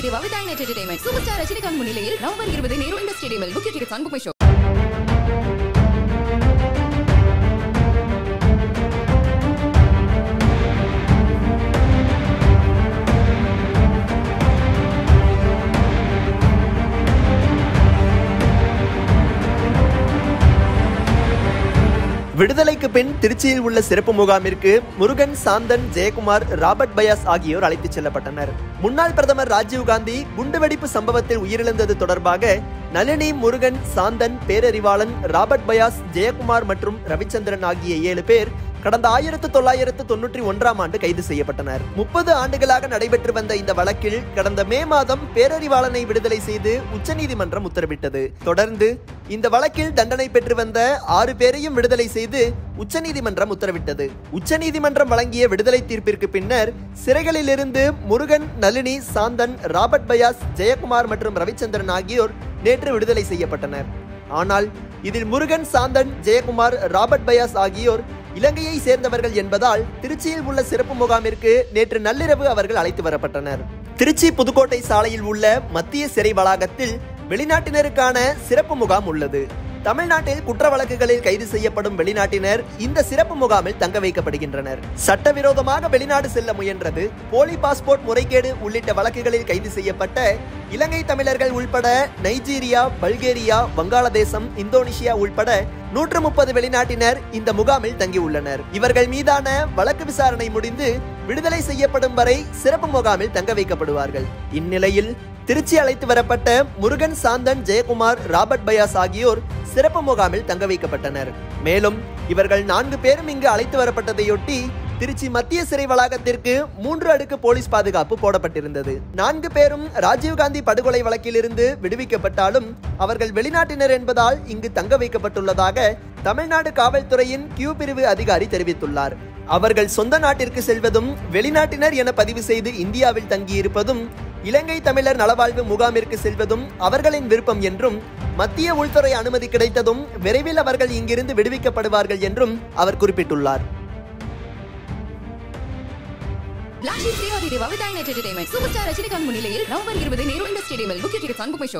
Deva with iNet entertainment super star Rajinikanth முன்னிலையில் November இருபது Nehru indoor ஸ்டேடியமில் book tickets on book my show விடுதலைக்கு பின் திருச்சியில் உள்ள சிறப்பு முகாமிற்கு முருகன் சாந்தன் ஜெயக்குமார் ராபர்ட் பயாஸ் ஆகியோர் அழைத்துச் செல்லப்பட்டனர் முன்னாள் பிரதமர் ராஜீவ்காந்தி குண்டுவெடிப்பு சம்பவத்தில் உயிரிழந்தது தொடர்பாக நளினி முருகன் சாந்தன் பேரறிவாளன் ராபர்ட் பயாஸ் ஜெயக்குமார் மற்றும் ரவிச்சந்திரன் ஆகிய ஏழு பேர் கடந்த ஆயிரத்து தொள்ளாயிரத்து தொன்னூற்றி ஒன்றாம் ஆண்டு கைது செய்யப்பட்டனர் முப்பது ஆண்டுகளாக நடைபெற்று வந்த இந்த வழக்கில் கடந்த மே மாதம் பேரறிவாளனை விடுதலை செய்து உச்சநீதிமன்றம் உத்தரவிட்டது தொடர்ந்து இந்த வழக்கில் தண்டனை பெற்று வந்த ஆறு பேரையும் விடுதலை செய்து உச்சநீதிமன்றம் உத்தரவிட்டது உச்சநீதிமன்றம் வழங்கிய விடுதலை தீர்ப்பிற்கு பின்னர் சிறைகளிலிருந்து முருகன் நளினி சாந்தன் ராபர்ட் பயாஸ் ஜெயக்குமார் மற்றும் ரவிச்சந்திரன் ஆகியோர் நேற்று விடுதலை செய்யப்பட்டனர் ஆனால் இதில் முருகன் சாந்தன் ஜெயக்குமார் ராபர்ட் பயாஸ் ஆகியோர் இலங்கையை சேர்ந்தவர்கள் என்பதால் திருச்சியில் உள்ள சிறப்பு முகாமிற்கு நேற்று நள்ளிரவு அவர்கள் அழைத்து வரப்பட்டனர் திருச்சி புதுக்கோட்டை சாலையில் உள்ள மத்திய சிறை வளாகத்தில் வெளிநாட்டினருக்கான சிறப்பு முகாம் உள்ளது தமிழ்நாட்டில் குற்ற வழக்குகளில் கைது செய்யப்படும் வெளிநாட்டினர் இந்த சிறப்பு முகாமில் தங்க வைக்கப்படுகின்றனர் சட்டவிரோதமாக வெளிநாடு செல்ல முயன்றது போலி பாஸ்போர்ட் முறைகேடு உள்ளிட்ட வழக்குகளில் கைது செய்யப்பட்ட இலங்கை தமிழர்கள் உள்பட நைஜீரியா பல்கேரியா வங்காளதேசம் இந்தோனேஷியா உள்பட நூற்று முப்பது வெளிநாட்டினர் இந்த முகாமில் தங்கியுள்ளனர் இவர்கள் மீதான வழக்கு விசாரணை முடிந்து விடுதலை செய்யப்படும் வரை சிறப்பு முகாமில் தங்க வைக்கப்படுவார்கள் இந்நிலையில் திருச்சி அழைத்து வரப்பட்ட முருகன் சாந்தன் ஜெயக்குமார் ராபர்ட் பயாஸ் ஆகியோர் சிறப்பு முகாமில் தங்க வைக்கப்பட்டனர் மேலும் இவர்கள் நான்கு பேரும் இங்கு அழைத்து வரப்பட்டதையொட்டி திருச்சி மத்திய சிறை வளாகத்திற்கு மூன்று அடுக்கு போலீஸ் பாதுகாப்பு போடப்பட்டிருந்தது நான்கு பேரும் ராஜீவ்காந்தி படுகொலை வழக்கிலிருந்து விடுவிக்கப்பட்டாலும் அவர்கள் வெளிநாட்டினர் என்பதால் இங்கு தங்க வைக்கப்பட்டுள்ளதாக தமிழ்நாடு காவல்துறையின் கியூ பிரிவு அதிகாரி தெரிவித்துள்ளார் அவர்கள் சொந்த நாட்டிற்கு செல்வதும் வெளிநாட்டினர் என பதிவு செய்து இந்தியாவில் தங்கியிருப்பதும் இலங்கை தமிழர் நலவாழ்வு முகாமிற்கு செல்வதும் அவர்களின் விருப்பம் என்றும் மத்திய உள்துறை அனுமதி கிடைத்ததும் விரைவில் அவர்கள் இங்கிருந்து விடுவிக்கப்படுவார்கள் என்றும் அவர் குறிப்பிட்டுள்ளார் பிளாஷி Deva with iNet entertainment super star Rajinikanth முன்னிலையில் நவம்பர் இருபது நேரு இண்டர் ஸ்டேடியமில் book tickets on book my show